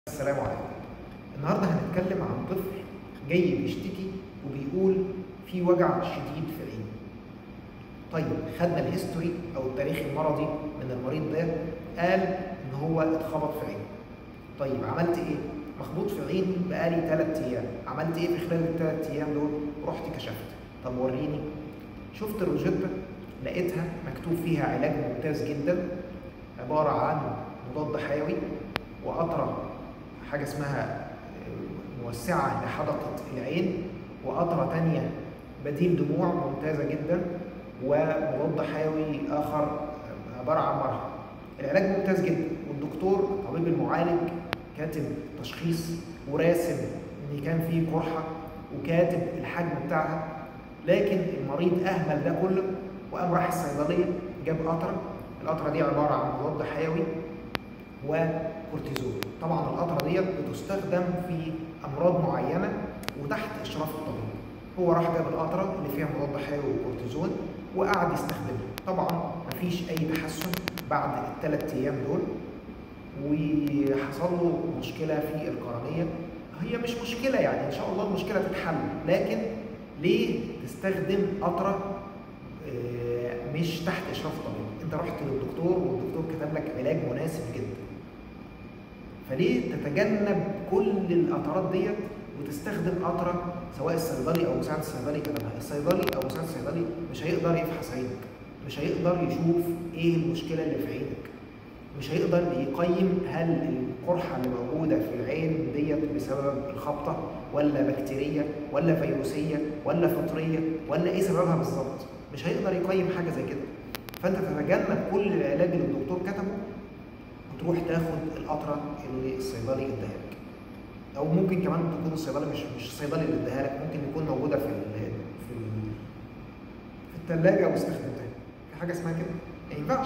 السلام عليكم النهارده هنتكلم عن طفل جاي بيشتكي وبيقول في وجع شديد في عيني طيب خدنا الهيستوري او التاريخ المرضي من المريض ده قال ان هو اتخبط في عينه طيب عملت ايه مخبوط في عيني بقالي 3 ايام عملت ايه في خلال الثلاث ايام دول رحت كشفت طب وريني شفت الروجيتا لقيتها مكتوب فيها علاج ممتاز جدا عباره عن مضاد حيوي وقطره حاجه اسمها موسعه لحدقه العين وقطره تانية بديل دموع ممتازه جدا ومضاد حيوي اخر عباره عن مرهم العلاج ممتاز جدا والدكتور الطبيب المعالج كاتب تشخيص وراسم ان كان فيه قرحه وكاتب الحجم بتاعها لكن المريض اهمل ده كله وقام راح الصيدليه جاب قطره القطره دي عباره عن مضاد حيوي وكورتيزون طبعا القطره ديت بتستخدم في امراض معينه وتحت اشراف الطبيب هو راح جاب القطره اللي فيها مضاد حيوي وكورتيزون وقعد يستخدمها طبعا مفيش اي تحسن بعد الثلاث ايام دول وحصل له مشكله في القرنيه هي مش مشكله يعني ان شاء الله المشكله تتحل لكن ليه تستخدم قطره مش تحت اشراف الطبيب انت رحت للدكتور والدكتور كتب لك علاج مناسب جدا فليه تتجنب كل القطرات ديت وتستخدم قطره سواء الصيدلي او مساعد الصيدلي كتبها الصيدلي او مساعد الصيدلي مش هيقدر يفحص عينك مش هيقدر يشوف ايه المشكله اللي في عينك مش هيقدر يقيم هل القرحه اللي موجوده في العين ديت بسبب الخبطه ولا بكتيريه ولا فيروسيه ولا فطريه ولا ايه سببها بالظبط مش هيقدر يقيم حاجه زي كده فانت تتجنب كل العلاج اللي الدكتور كتبه وتروح تاخد القطره اللي الصيدلي اداها لك او ممكن كمان تكون الصيدلي مش مش الصيدلي اللي اداها لك ممكن يكون موجوده في ال في ال في الثلاجه واستخدمتها في حاجه اسمها كده ما ينفعش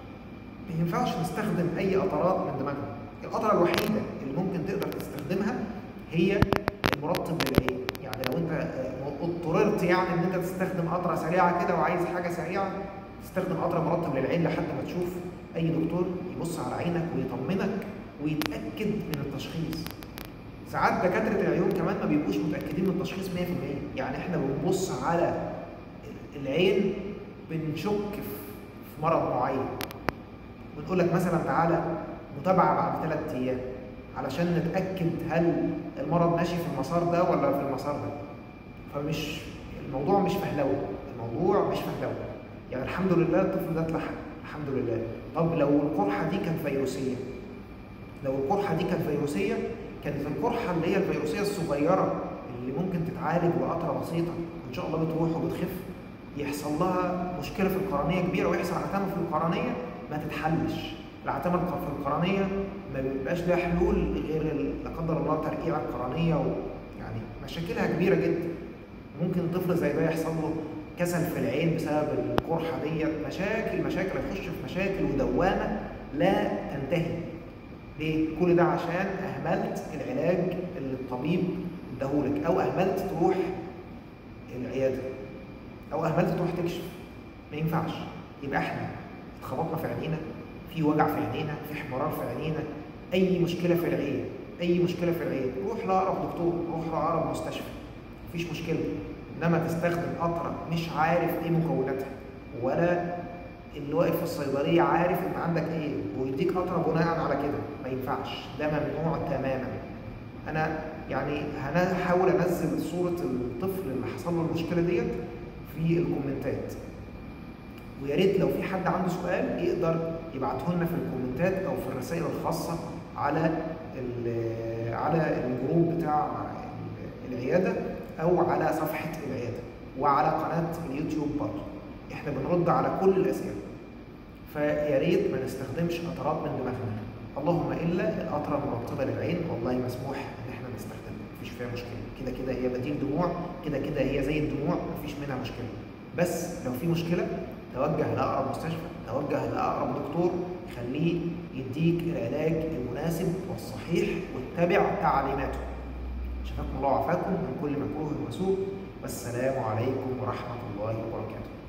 ما ينفعش نستخدم اي قطرات من دماغنا القطره الوحيده اللي ممكن تقدر تستخدمها هي المرطب للعين يعني لو انت اضطررت يعني ان انت تستخدم قطره سريعه كده وعايز حاجه سريعه تستخدم قطره مرطب للعين لحد ما تشوف اي دكتور يبص على عينك ويطمنك ويتاكد من التشخيص ساعات دكاتره العيون كمان ما بيبقوش متاكدين من التشخيص 100% يعني احنا بنبص على العين بنشك في مرض معين بنقول لك مثلا تعالى متابعه بعد ثلاث ايام علشان نتاكد هل المرض ماشي في المسار ده ولا في المسار ده فمش الموضوع مش فهلوه الموضوع مش فهلوه يعني الحمد لله الطفل ده اتلحق الحمد لله طب لو القرحه دي كانت فيروسيه لو القرحه دي كانت فيروسيه كانت القرحه اللي هي الفيروسيه الصغيره اللي ممكن تتعالج بقطره بسيطه ان شاء الله بتروح وبتخف يحصل لها مشكله في القرنيه كبيره ويحصل عتامه في القرنيه ما تتحلش العتامه في القرنيه ما بيبقاش لها حلول غير لا قدر الله ترقيع القرنيه ويعني مشاكلها كبيره جدا ممكن طفل زي ده يحصل له كسل في العين بسبب القرحه ديت مشاكل مشاكل هيخش في مشاكل ودوامه لا تنتهي ليه؟ كل ده عشان اهملت العلاج اللي الطبيب اداهولك او اهملت تروح العياده او اهملت تروح تكشف ما ينفعش يبقى احنا اتخبطنا في عينينا في وجع في عينينا في احمرار في عينينا اي مشكله في العين اي مشكله في العين روح لاقرب دكتور روح لاقرب مستشفى مفيش مشكله انما تستخدم قطره مش عارف ايه مكوناتها ولا اللي واقف في الصيدليه عارف انت عندك ايه ويديك قطره بناء على كده ما ينفعش ده ممنوع تماما انا يعني هحاول انزل صوره الطفل اللي حصل له المشكله ديت في الكومنتات ويا ريت لو في حد عنده سؤال يقدر يبعته لنا في الكومنتات او في الرسائل الخاصه على على الجروب بتاع العياده او على صفحه العياده وعلى قناه اليوتيوب برضه احنا بنرد على كل الاسئله فيا ريت ما نستخدمش قطرات من دماغنا اللهم الا القطره المرطبه للعين والله مسموح ان احنا نستخدمها مفيش فيها مشكله كده كده هي بديل دموع كده كده هي زي الدموع مفيش منها مشكله بس لو في مشكله توجه لاقرب مستشفى توجه لاقرب دكتور خليه يديك العلاج المناسب والصحيح واتبع تعليماته شفاكم الله وعافاكم من كل مكروه وسوء والسلام عليكم ورحمه الله وبركاته